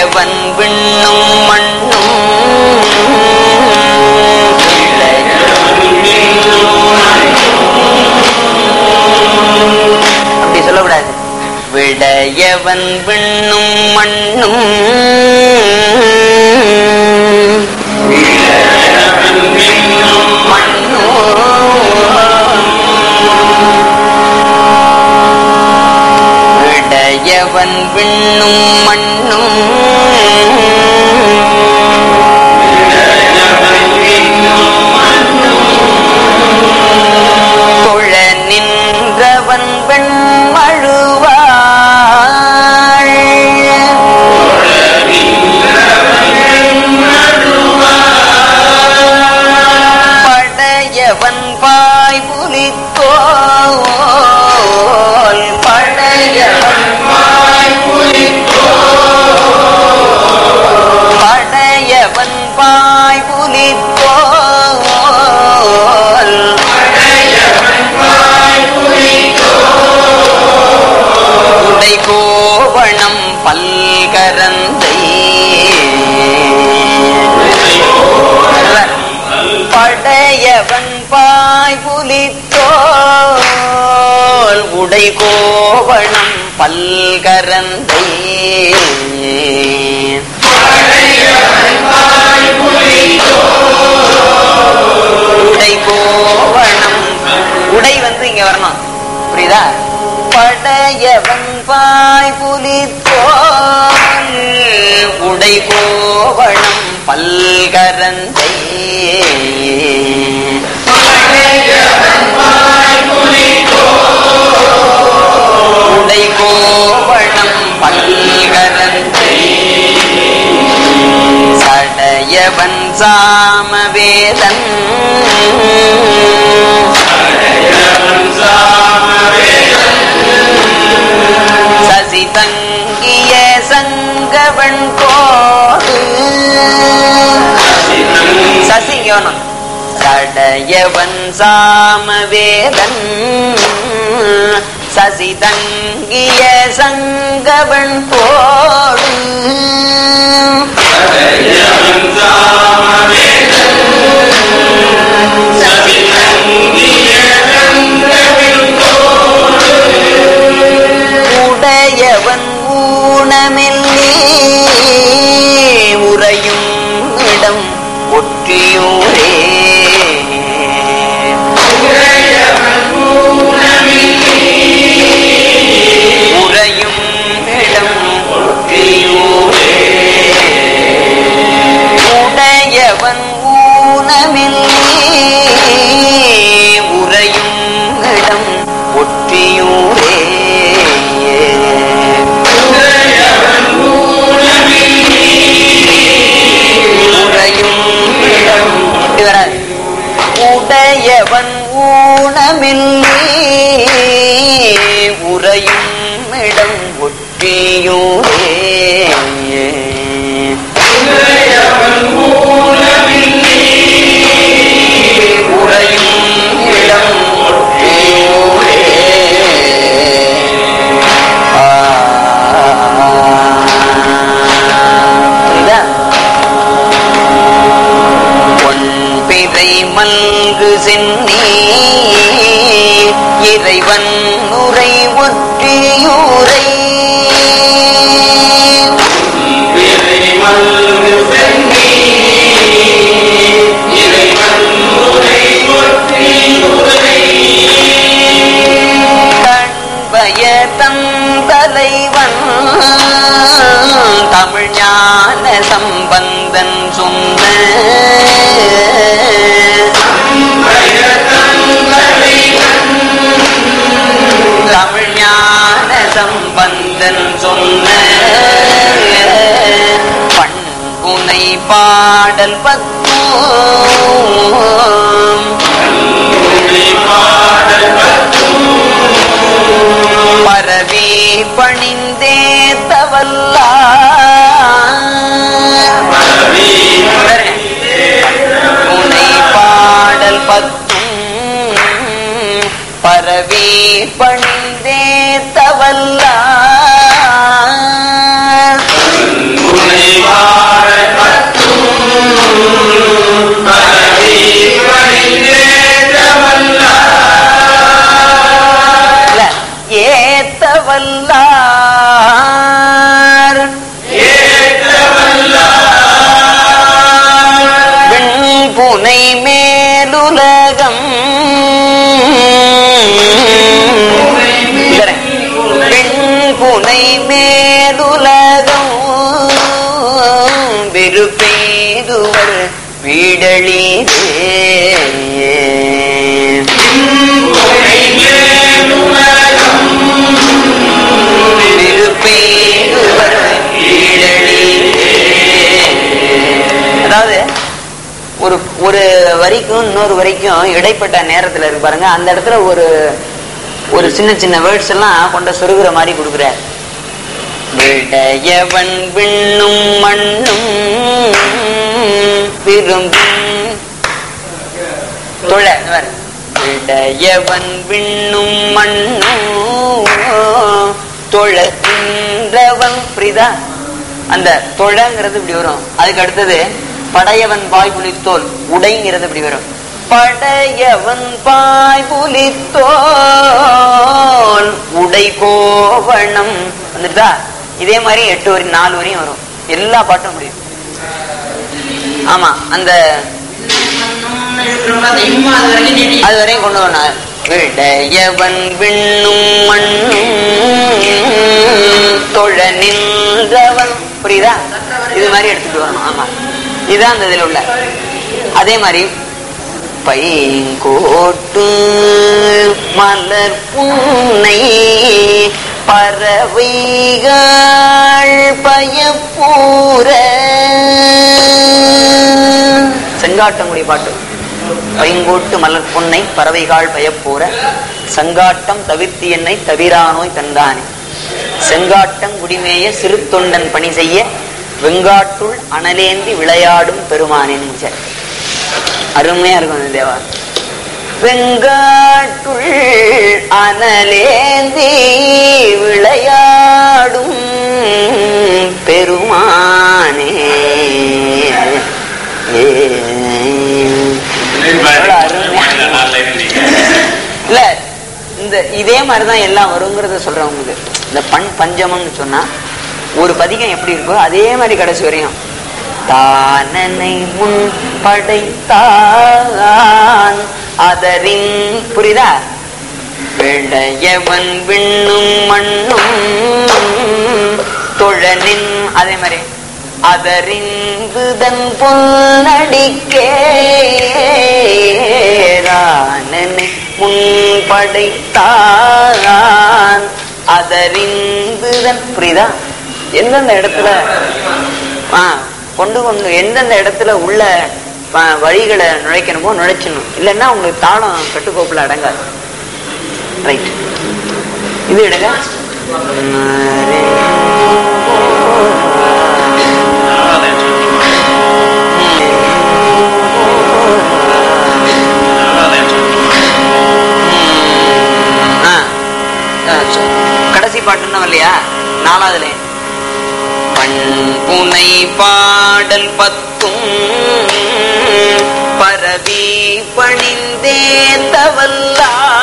விடையவன் விண்ணும் மண்ணும் அப்படி சொல்லக்கூடாது விடையவன் விண்ணும் மண்ணும் விடையவன் விண்ணும் மண்ணும் தொழ நின்றவன் வெண்மழுவாள் படையவன் பாய் புலித்தோல் படையவன் பாய் படையவன் பாய் புலித்தோல் உடை கோவணம் பல்கரந்தை படையவன் பாய் புலித்தோல் உடை கோவணம் பல்கரந்தை உடை கோவணம் உடை வந்து இங்க வரணும் புரியுதா படையவன் பாய் புலித்தோல் உடை கோவணம் பல்கரந்தை உடை கோவணம் பல்கரந்தை சடையவன் சாமவேதன் சசி தங்கிய சங்கவன் கோடு சசி யோனம் சடையவன் சாமவேதன் சசி தங்கிய சங்கவன் கோடு உடையவன் ஊனமில்லே உறையும் இடம் ஒற்றியூரே உறையும் இடம் ஒற்றியூரே உடையவன் ஊனமில்லே உறையும் இடம் ஒற்றியூரே உறையும் இடம் இப்படி வராது. உடையவன் ஊனமில்லே உறையும் இடம் ஒற்றியூரே உறையும் இடம் ஒற்றியூரே ஆ. புரியுதா பொன்பிறை மல்கு சென்னி இறைவன் உரை ஒற்றியூரை கண்பய தந்தலைவன் தமிழ் ஞான சம்பந்தன் சொன்ன தமிழ் ஞான சம்பந்தன் சொன்ன பண்புனை பாடல் பத்தும் பரவி பணிந்தே தவல்லா உனை பாடல் பத்தும் பரவி பணிந்தே தவல்லா உன்னை உலகம் விருப்பேதுவர் வீடளிதே விருப்பேதுவர் வீடளிதே அதாவது ஒரு ஒரு வரிக்கும் இன்னொரு வரிக்கும் இடைப்பட்ட நேரத்துல இருக்கு பாருங்க அந்த இடத்துல ஒரு ஒரு சின்ன சின்ன வேர்ட்ஸ் எல்லாம் கொண்ட சொருகிற மாதிரி கொடுக்குறார் விடையவன் விண்ணும் மண்ணும் விரும்பும் தொழ இந்த பாரு. விடையவன் விண்ணும் மண்ணும் தொழகின்றவன் புரியுதா அந்த தொழங்கிறது இப்படி வரும் அதுக்கு அடுத்தது படையவன் பாய் புலித்தோல் உடைங்கிறது இப்படி வரும் படையவன் பாய் புலித்தோல் உடை கோவணம் வந்துட்டா இதே மாதிரி எட்டு வரி நாலு வரையும் வரும் எல்லா பாட்டும் முடியும் ஆமா அந்த அது வரையும் கொண்டு வந்தார் விடையவன் விண்ணும் மண்ணும் தொழ நின்றவன் புரியுதா இது மாதிரி எடுத்துட்டு வரணும் ஆமா இதுதான் அந்த இதுல உள்ள அதே மாதிரி பைங்கோட்டு மலர் புன்னை பறவைகள் பயப்பூர செங்காட்டங்குடி பாட்டு பைங்கோட்டு மலர் பொன்னை பறவைகாள் பயப்பூர சங்காட்டம் தவிர்த்தி என்னை தவிரானோய் தந்தானே செங்காட்டம் குடிமேய சிறு தொண்டன் பணி செய்ய வெங்காட்டுள் அனலேந்தி விளையாடும் பெருமானின் சரி. அருமையா இருக்கும் இந்த தேவா வெங்காட்டுள் அனலேந்தி விளையாடும் பெருமானே ஏ. எவ்வளவு அருமையா இல்ல இந்த இதே மாதிரிதான் எல்லாம் வருங்கிறத சொல்றேன் உங்களுக்கு இந்த பண் பஞ்சமம்னு சொன்னா ஒரு பதிகம் எப்படி இருக்கோ அதே மாதிரி கடைசி வரையும் தானனை முன் படைத்தான் அதரின் புரியுதா விளையவன் விண்ணும் மண்ணும் தொழனின் அதே மாதிரி அதறிந்துதன் பொன்னடிக்கே ராணனை முன்படைத்தான் அதறிந்துதன் புரியுதா எந்தெந்த இடத்துல ஆ கொண்டு கொண்டு எந்தெந்த இடத்துல உள்ள ஆ, வழிகளை நுழைக்கணுமோ நுழைச்சிடணும் இல்லைன்னா உங்களுக்கு தாளம் கட்டுக்கோப்புல அடங்காது ரைட் இது எடுங்க ஆ, ஆ, சரி. கடைசி பாட்டுன்னு இல்லையா நாலாவதுல பண்புனை பாடல் பத்தும் பரவி பணிந்தே தவல்லா